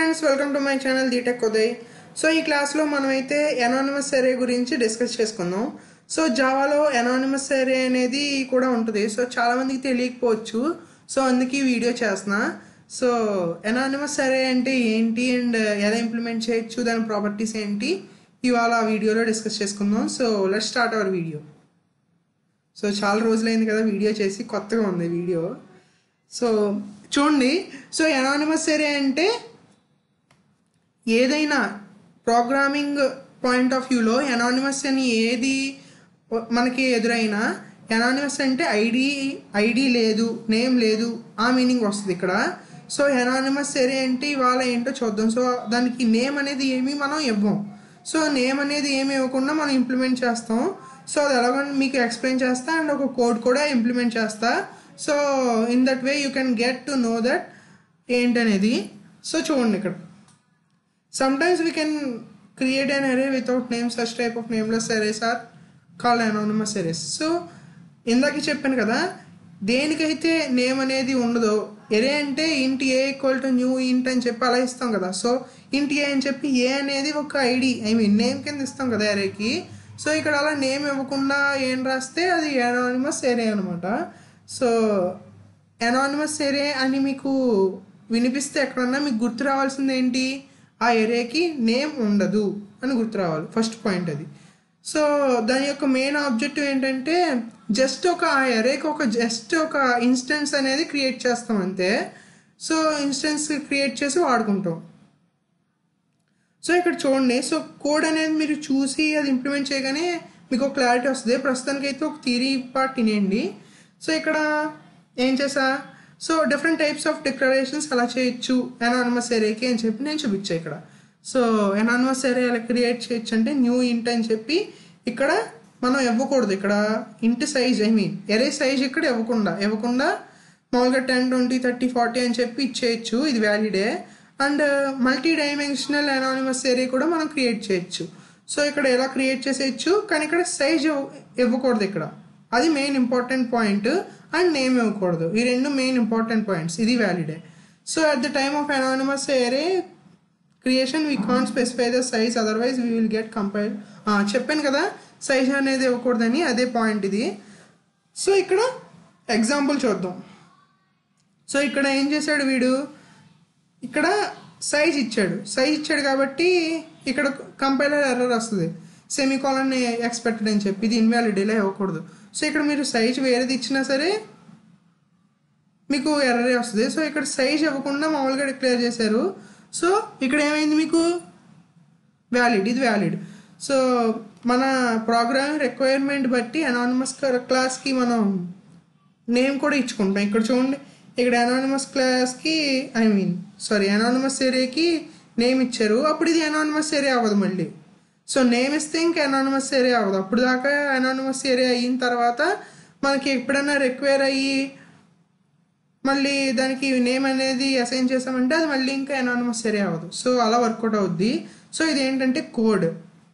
friends welcome to my channel D tech Uday so ఈ క్లాస్లో మనమైతే ఎనానిమస్ ఎరే గురించి డిస్కస్ చేసుకుందాం సో జావాలో ఎనానిమస్ ఎరే అనేది కూడా ఉంటుంది సో చాలా మందికి తెలియకపోవచ్చు సో అందుకే ఈ వీడియో చేస్తున్నా సో ఎనానిమస్ ఎరే అంటే ఏంటి అండ్ ఎలా ఇంప్లిమెంట్ చేయొచ్చు దాని ప్రాపర్టీస్ ఏంటి ఇవాళ ఆ వీడియోలో డిస్కస్ చేసుకుందాం so let start our video so చాలా రోజులైంది కదా వీడియో చేసి కొత్తగా ఉంది వీడియో సో చూడండి సో ఎనానిమస్ ఎరే అంటే ఏదైనా ప్రోగ్రామింగ్ పాయింట్ ఆఫ్ వ్యూలో ఎనానిమస్ అని ఏది మనకి ఎదురైనా ఎనానిమస్ అంటే ఐడి ఐడి లేదు నేమ్ లేదు ఆ మీనింగ్ వస్తుంది ఇక్కడ సో ఎనానిమస్ ఎరే అంటే ఇవాళ ఏంటో చూద్దాం సో దానికి నేమ్ అనేది ఏమి మనం ఇవ్వం సో నేమ్ అనేది ఏమి ఇవ్వకుండా మనం ఇంప్లిమెంట్ చేస్తాం సో అది ఎలాగో మీకు ఎక్స్ప్లెయిన్ చేస్తా అండ్ ఒక కోడ్ కూడా ఇంప్లిమెంట్ చేస్తా so in that way you can get to know that ఏంటనేది సో చూడండి ఇక్కడ sometimes we can create an array without name such type of nameless arrays are called anonymous arrays so ఇందాక చెప్పాను కదా దేనికైతే name అనేది ఉండదో ఎరే అంటే ఇంటి ఏ ఈక్వల్ టు న్యూ ఇంట్ అని చెప్పి అలా ఇస్తాం కదా సో ఇంటి ఏ అని చెప్పి ఏ అనేది ఒక ఐడి ఐ మీన్ నేమ్ కింద ఇస్తాం కదా ఎరేకి సో ఇక్కడ అలా నేమ్ ఇవ్వకుండా ఏం రాస్తే అది ఎనానిమస్ ఎరే అనమాట సో ఎనానిమస్ ఎరే అని మీకు వినిపిస్తే ఎక్కడన్నా మీకు గుర్తు రావాల్సింది ఏంటి ఆ ఎరేకి నేమ్ ఉండదు అని గుర్తు రావాలి ఫస్ట్ పాయింట్ అది సో దాని యొక్క మెయిన్ ఆబ్జెక్టివ్ ఏంటంటే జస్ట్ ఒక ఆ ఎరేకి ఒక జస్ట్ ఒక ఇన్స్టెన్స్ అనేది క్రియేట్ చేస్తాం అంతే సో ఇన్స్టెన్స్ క్రియేట్ చేసి వాడుకుంటాం సో ఇక్కడ చూడండి సో కోడ్ అనేది మీరు చూసి అది ఇంప్లిమెంట్ చేయగానే మీకు ఒక క్లారిటీ వస్తుంది ప్రస్తుతానికి అయితే ఒక థీరీ పార్ట్ తినేయండి సో ఇక్కడ ఏం చేసా so different types of declarations అలా చేయొచ్చు ఎనానిమస్ ఎరేకి అని చెప్పి నేను చూపించా ఇక్కడ సో ఎనానిమస్ ఎరే ఎలా క్రియేట్ చేయొచ్చు అంటే న్యూ ఇంట్ అని చెప్పి ఇక్కడ మనం ఇవ్వకూడదు ఇక్కడ int size I mean array size ఇక్కడ ఇవ్వకుండా ఇవ్వకుండా మామూలుగా టెన్ ట్వంటీ థర్టీ ఫార్టీ అని చెప్పి ఇచ్చేయచ్చు ఇది వ్యాలిడే and multi dimensional anonymous array కూడా మనం క్రియేట్ చేయొచ్చు సో ఇక్కడ ఎలా క్రియేట్ చేసేయచ్చు కానీ ఇక్కడ సైజ్ ఇవ్వకూడదు ఇక్కడ అది main important point and name ఇవ్వకూడదు ఈ రెండు మెయిన్ ఇంపార్టెంట్ పాయింట్స్ ఇది వ్యాలిడే so at the time of anonymous array creation we can specify the size otherwise we will get compile చెప్పాను కదా సైజ్ అనేది ఇవ్వకూడదని అదే పాయింట్ ఇది సో ఇక్కడ ఎగ్జాంపుల్ చూద్దాం సో ఇక్కడ ఏం చేశాడు వీడు ఇక్కడ సైజ్ ఇచ్చాడు సైజ్ ఇచ్చాడు కాబట్టి ఇక్కడ కంపైలర్ ఎర్రర్ వస్తుంది సెమీకాలన్ ఎక్స్పెక్టెడ్ అని చెప్పి ఇది ఇన్వాలిడ్ ఇలా ఇవ్వకూడదు సో ఇక్కడ మీరు సైజ్ వేరేది ఇచ్చినా సరే మీకు ఎర్రరే వస్తుంది సో ఇక్కడ సైజ్ ఇవ్వకుండా మామూలుగా డిక్లేర్ చేశారు సో ఇక్కడ ఏమైంది మీకు వ్యాలిడ్ ఇది వ్యాలిడ్ సో మన ప్రోగ్రామింగ్ రిక్వైర్మెంట్ బట్టి అనానిమస్ క్లాస్కి మనం నేమ్ కూడా ఇచ్చుకుంటాం ఇక్కడ చూడండి ఇక్కడ అనానిమస్ క్లాస్కి ఐ మీన్ సారీ అనానిమస్ ఏరియాకి నేమ్ ఇచ్చారు అప్పుడు ఇది అనానిమస్ ఏరియా అవ్వదు మళ్ళీ సో నేమ్ ఇస్తే ఇంకా అనానిమస్ ఏరియా అవ్వదు అప్పుడు దాకా అనానిమస్ ఏరియా అయిన తర్వాత మనకి ఎప్పుడైనా రిక్వైర్ అయ్యి మళ్ళీ దానికి నేమ్ అనేది అసైన్ చేసామంటే అది మళ్ళీ ఇంకా అనానిమస్ ఏరియా అవ్వదు సో అలా వర్కౌట్ అవుద్ది సో ఇది ఏంటంటే కోడ్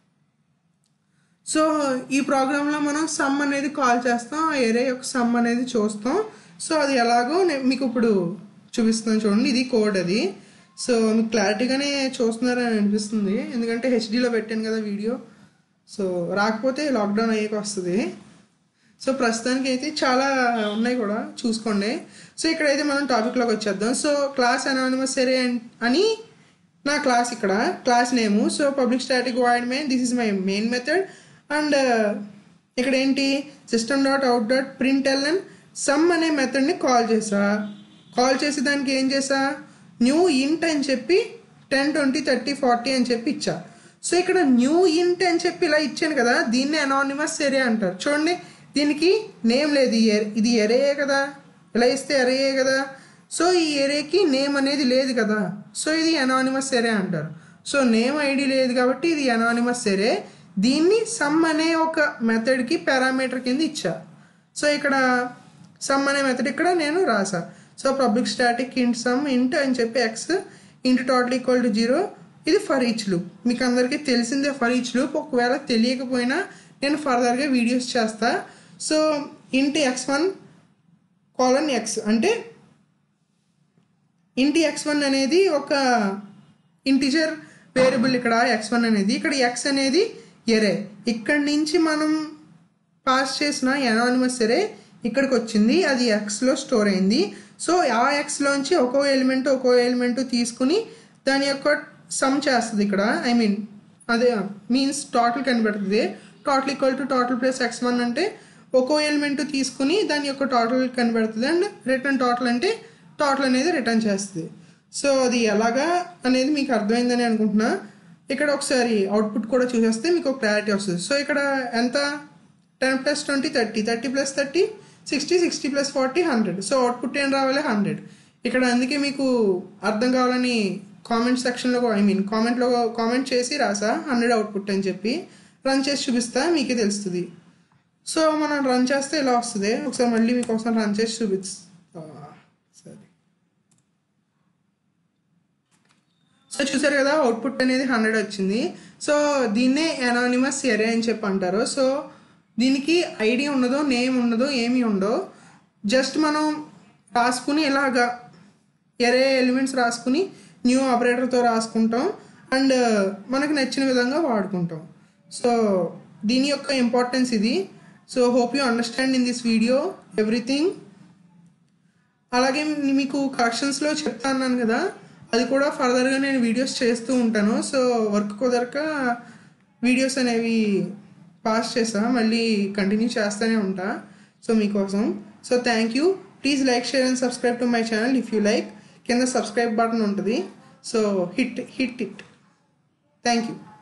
సో ఈ ప్రోగ్రాంలో మనం సమ్ అనేది కాల్ చేస్తాం ఆ ఏరియా యొక్క సమ్ అనేది చూస్తాం సో అది ఎలాగో మీకు ఇప్పుడు చూపిస్తున్నాను చూడండి ఇది కోడ్ అది సో మీకు క్లారిటీగానే చూస్తున్నారని అనిపిస్తుంది ఎందుకంటే హెచ్డీలో పెట్టాను కదా వీడియో సో రాకపోతే లాక్డౌన్ అయ్యాక వస్తుంది సో ప్రస్తుతానికి అయితే చాలా ఉన్నాయి కూడా చూసుకోండి సో ఇక్కడైతే మనం టాపిక్లోకి వచ్చేద్దాం సో క్లాస్ అనానిమస్ ఎరే అని నా క్లాస్ ఇక్కడ class name so public static void main this is my main method and ఇక్కడ ఏంటి system dot out dot print LN sum అనే మెథడ్ని కాల్ చేసా కాల్ చేసి దానికి ఏం చేసా న్యూ ఇంట్ అని చెప్పి టెన్ ట్వంటీ థర్టీ ఫార్టీ అని చెప్పి ఇచ్చా సో ఇక్కడ న్యూ ఇంట్ అని చెప్పి ఇలా ఇచ్చాను కదా దీన్ని అనానిమస్ ఎరే అంటారు చూడండి దీనికి నేమ్ లేదు ఇది ఎరేయే కదా ఇలా ఇస్తే ఎరేయే కదా సో ఈ ఎరేకి నేమ్ అనేది లేదు కదా సో ఇది అనానిమస్ ఎరే అంటారు సో నేమ్ ఐడి లేదు కాబట్టి ఇది అనానిమస్ ఎరే దీన్ని సమ్ అనే ఒక మెథడ్కి పారామీటర్ కింద ఇచ్చా సో ఇక్కడ సమ్ అనే మెథడ్ ఇక్కడ నేను రాసా so public static int sum int అని చెప్పి X int total equal to zero ఇది ఫర్ ఈచ్ లూప్ మీకు అందరికీ తెలిసిందే ఫర్ ఈచ్ లూప్ ఒకవేళ తెలియకపోయినా నేను ఫర్దర్గా వీడియోస్ చేస్తా సో ఇంటి ఎక్స్ వన్ కాలన్ ఎక్స్ అంటే ఇంటి ఎక్స్ వన్ అనేది ఒక ఇంటిజర్ వేరియబుల్ ఇక్కడ ఎక్స్ వన్ అనేది ఇక్కడ ఎక్స్ అనేది ఎరే ఇక్కడి నుంచి మనం పాస్ చేసిన ఎనానిమస్ ఎరే ఇక్కడికి వచ్చింది అది ఎక్స్లో స్టోర్ అయింది సో ఆ ఎక్స్లోంచి ఒక్కో ఎలిమెంట్ ఒక్కో ఎలిమెంట్ తీసుకుని దాని యొక్క సమ్ చేస్తుంది ఇక్కడ ఐ మీన్ అదే మీన్స్ టోటల్ కనిపెడుతుంది total equal to total plus X one అంటే ఒక్కో ఎలిమెంట్ తీసుకుని దాని యొక్క టోటల్ కనిపెడుతుంది అండ్ రిటర్న్ టోటల్ అంటే టోటల్ అనేది రిటర్న్ చేస్తుంది సో అది ఎలాగా అనేది మీకు అర్థమైందని అనుకుంటున్నా ఇక్కడ ఒకసారి అవుట్పుట్ కూడా చూసేస్తే మీకు క్లారిటీ వస్తుంది సో ఇక్కడ ఎంత ten plus twenty thirty thirty plus thirty sixty sixty plus forty hundred so output ఏం రావాలి హండ్రెడ్ ఇక్కడ అందుకే మీకు అర్థం కావాలని కామెంట్ సెక్షన్లో ఐ మీన్ కామెంట్లో కామెంట్ చేసి రాసా హండ్రెడ్ అవుట్పుట్ అని చెప్పి రన్ చేసి చూపిస్తా మీకే తెలుస్తుంది సో మనం రన్ చేస్తే ఇలా వస్తుంది ఒకసారి మళ్ళీ మీకోసం రన్ చేసి చూపిస్తా సరే సో చూసారు కదా అవుట్పుట్ అనేది హండ్రెడ్ వచ్చింది సో దీన్నే అనానిమస్ ఎరే అని చెప్పి అంటారు సో దీనికి ఐడి ఉండదు నేమ్ ఉండదు ఏమీ ఉండదు జస్ట్ మనం రాసుకుని ఇలాగా ఎరే ఎలిమెంట్స్ రాసుకుని న్యూ ఆపరేటర్తో రాసుకుంటాం అండ్ మనకు నచ్చిన విధంగా వాడుకుంటాం సో దీని యొక్క ఇంపార్టెన్స్ ఇది so hope you understand in this video everything అలాగే మీకు కరెక్షన్స్లో చెప్తా అన్నాను కదా అది కూడా ఫర్దర్గా నేను వీడియోస్ చేస్తూ ఉంటాను సో వర్క్ కుదరక వీడియోస్ అనేవి పాస్ చేస్తా మళ్ళీ కంటిన్యూ చేస్తూనే ఉంటా సో మీకోసం so thank you please like share and subscribe to my channel if you like కింద సబ్స్క్రైబ్ బటన్ ఉంటుంది so hit hit it thank you